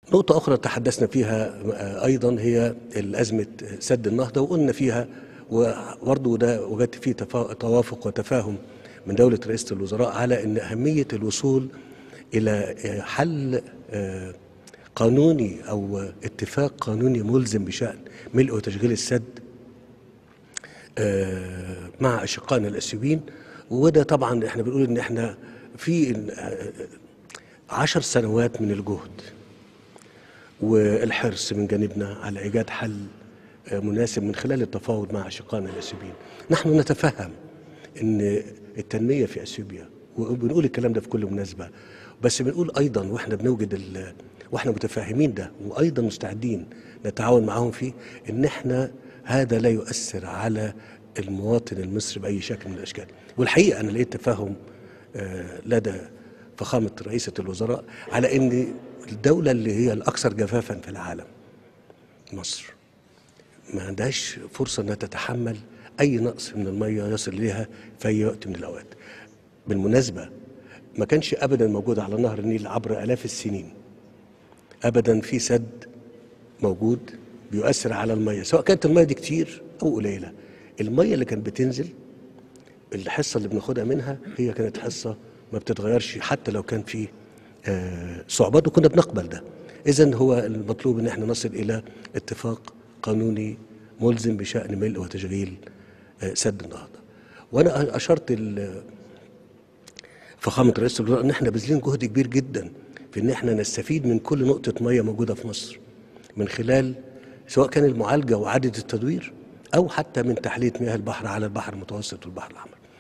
نقطة أخرى تحدثنا فيها أيضا هي أزمة سد النهضة وقلنا فيها وبرضه ده وجدت فيه توافق وتفاهم من دولة رئيسة الوزراء على أن أهمية الوصول إلى حل قانوني أو اتفاق قانوني ملزم بشأن ملء وتشغيل السد مع أشقائنا الأثيوبيين وده طبعا احنا بنقول ان احنا في عشر سنوات من الجهد والحرص من جانبنا على ايجاد حل مناسب من خلال التفاوض مع اشقائنا الاثيوبيين. نحن نتفهم ان التنميه في اثيوبيا وبنقول الكلام ده في كل مناسبه بس بنقول ايضا واحنا بنوجد واحنا متفاهمين ده وايضا مستعدين نتعاون معاهم فيه ان احنا هذا لا يؤثر على المواطن المصري باي شكل من الاشكال والحقيقه انا لقيت تفاهم لدى فخامه رئيسه الوزراء على ان الدوله اللي هي الاكثر جفافا في العالم مصر ما عندهاش فرصه انها تتحمل اي نقص من الميه يصل اليها في اي وقت من الاوقات بالمناسبه ما كانش ابدا موجود على نهر النيل عبر الاف السنين ابدا في سد موجود بيؤثر على الميه سواء كانت الميه دي كتير او قليله الميه اللي كانت بتنزل الحصه اللي بناخدها منها هي كانت حصه ما بتتغيرش حتى لو كان في صعوبات وكنا بنقبل ده اذا هو المطلوب ان احنا نصل الى اتفاق قانوني ملزم بشان ملء وتشغيل سد النهضه وانا اشرت فخامه رئيس الوزراء ان احنا باذلين جهد كبير جدا في ان احنا نستفيد من كل نقطه ميه موجوده في مصر من خلال سواء كان المعالجه واعاده التدوير او حتى من تحليه مياه البحر على البحر المتوسط والبحر الاحمر